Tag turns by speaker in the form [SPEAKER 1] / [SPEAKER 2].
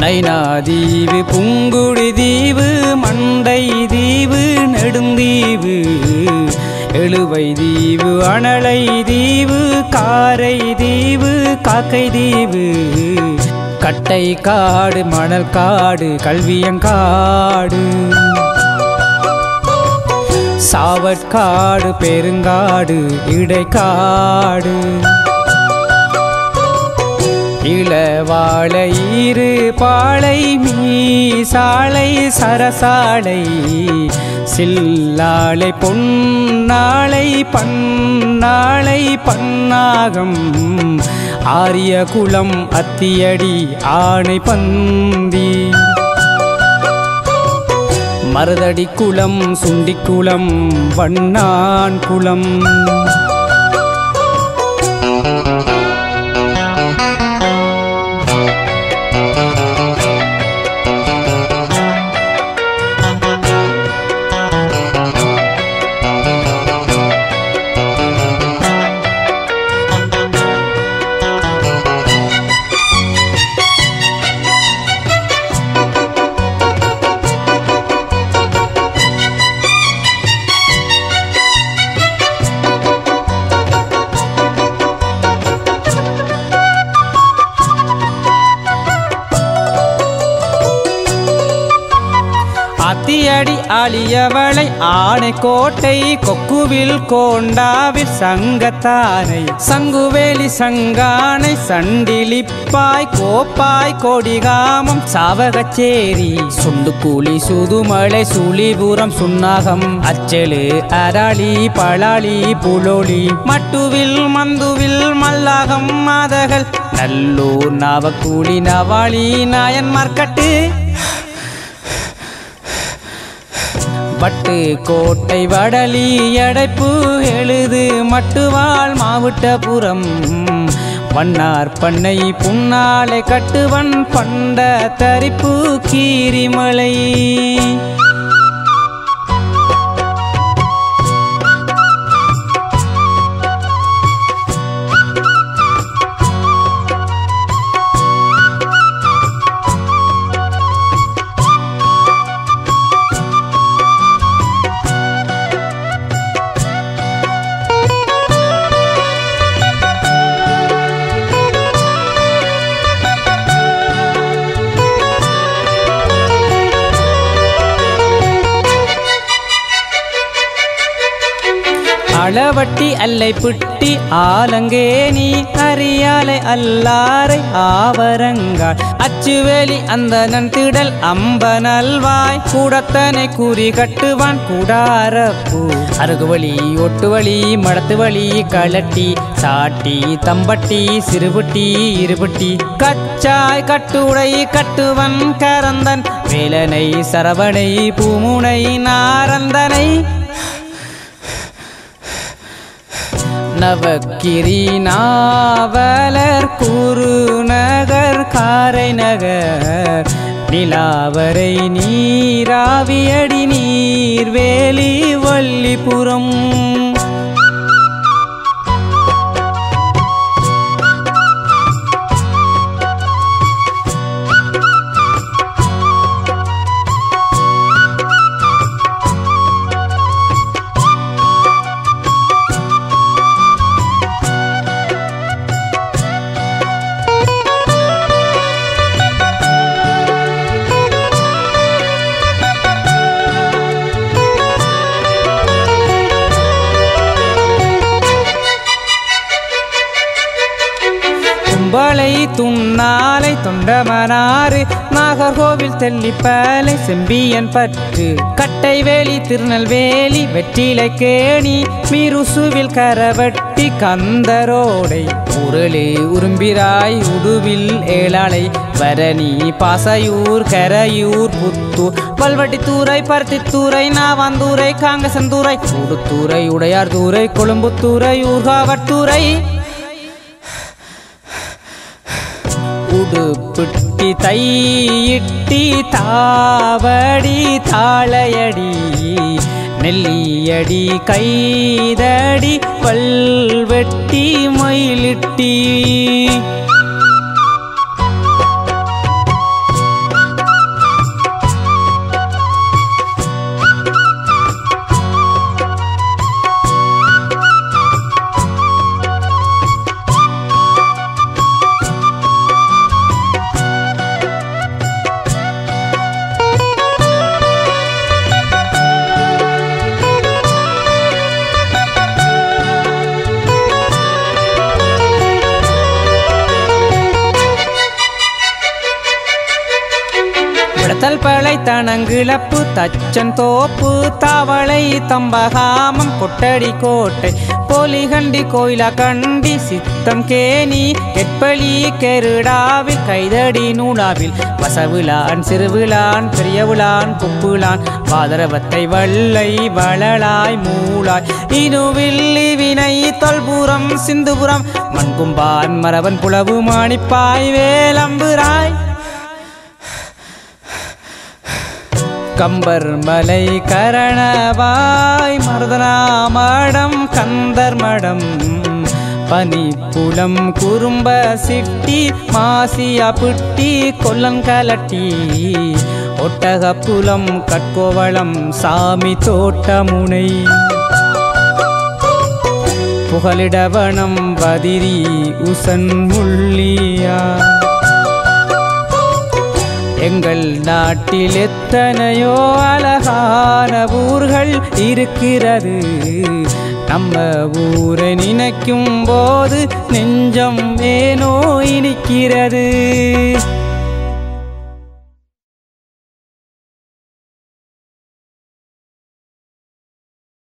[SPEAKER 1] நைனா தீவு புங்குடி தீவு மண்டை தீவு நெடுந்தீவு எழுவை தீவு அனலை தீவு காரை தீவு காக்கை தீவு கட்டை காடு மணல் காடு கல்வியங்காடு சாவற்காடு பெருங்காடு இடைக்காடு இளவாழை ஈரு பாளை மீசாலை சரசாலை சில்லாளை பொன்னாளை பன்னாளை பன்னாகம் ஆரிய குளம் அத்தியடி ஆணை பந்தி மருதடி குளம் சுண்டிக்குளம் வண்ணான் குளம் அத்தியடி அழியவளை ஆணைக்கோட்டை கொக்குவில் கோண்டாவில் சங்கத்தானை சங்குவேலி சங்கானை சண்டிலிப்பாய் கோப்பாய் கொடிகாமம் சாவகச்சேரி சுண்டுக்கூலி சுதுமலை சுழிபுரம் சுன்னாகம் அச்செழு அராளி பளாளி புலோலி மட்டுவில் மந்துவில் மல்லாகம் மாதகள் நல்லூர் நாவக்கூலி நவாளி நாயன் மார்க்கட்டு வட்டு கோட்டை வடலி அடைப்பு எழுது மட்டுவாள் மாவட்டபுரம் வண்ணார் பண்ணை புன்னாலை கட்டுவன் பண்ட தரிப்பு கீரிமலை அளவட்டி அல்லை புட்டி ஆலங்கேணி அரியாலை அல்லாரை ஆவரங்காள் அச்சுவேலி அந்த நன்திடல் அம்ப நல்வாய் கூடத்தனை கூறி கட்டுவான் கூடாரப்பூ அருகுவழி ஒட்டுவழி மடத்துவழி களட்டி சாட்டி தம்பட்டி சிறுபட்டி இருபட்டி கச்சாய் கட்டுடை கட்டுவன் கரந்தன் வேலனை சரவணை பூமுனை நாரந்தனை நவக்கிரி நாவலர் குருநகர் காரை நகர் நிலாவரை நீராவியடி நீர்வேலி வள்ளிபுரம் கும்பளை துண்ணாலை தொண்டமனாறு நாகர்கோவில் தெல்லிப்பாலை செம்பியன் பற்று கட்டைவேலி திருநெல்வேலி வெற்றிலை கேணி மீருசுவில் கரவட்டி கந்தரோடை உருளி உரும்பிராய் உடுவில் ஏழாலை பரணி பாசையூர் கரையூர் புத்தூர் பல்வட்டித்தூரை பருத்தித்தூரை நாவாந்தூரை காங்கசந்தூரை உடுத்தூரை உடையார்தூரை கொழும்புத்தூரை ஊர்காவட்டூரை உடுப்பிட்டி தையிட்டி தாவடி தாளையடி நெல்லியடி கைதடி பல்வெட்டி மயிலிட்டி தடல் பழை தனங்கிழப்பு தச்சன் தோப்பு தாவளை தம்பகாமம் கொட்டடி கோட்டை போலிகண்டி கோயிலா கண்டி சித்தம் கேணி கெட்பளி கெருடாவில் கைதடி நூலாவில் வசவுலான் சிறுவிழான் பெரியவுளான் குப்புலான் பாதரவத்தை வள்ளை வளலாய் மூளாய் இனுவில்லி வினை தொல்புறம் சிந்துபுரம் மண்கும்பான் மரவன் புலவு மாணிப்பாய் வேலம்புராய் கம்பர் மலை கரணவாய் மருதனாமடம் கந்தர் மடம் பனிப்புலம் குறும்ப சிட்டி மாசியா புட்டி கொல்லங்கலட்டி ஒட்டகப்புலம் கட்கோவளம் சாமி தோட்டமுனை புகலிடவனம் பதிரி உசன் முள்ளியா எங்கள் நாட்டில் எத்தனையோ அழகான ஊர்கள் இருக்கிறது நம்ம ஊரை நினைக்கும் போது நெஞ்சம் ஏனோ இனிக்கிறது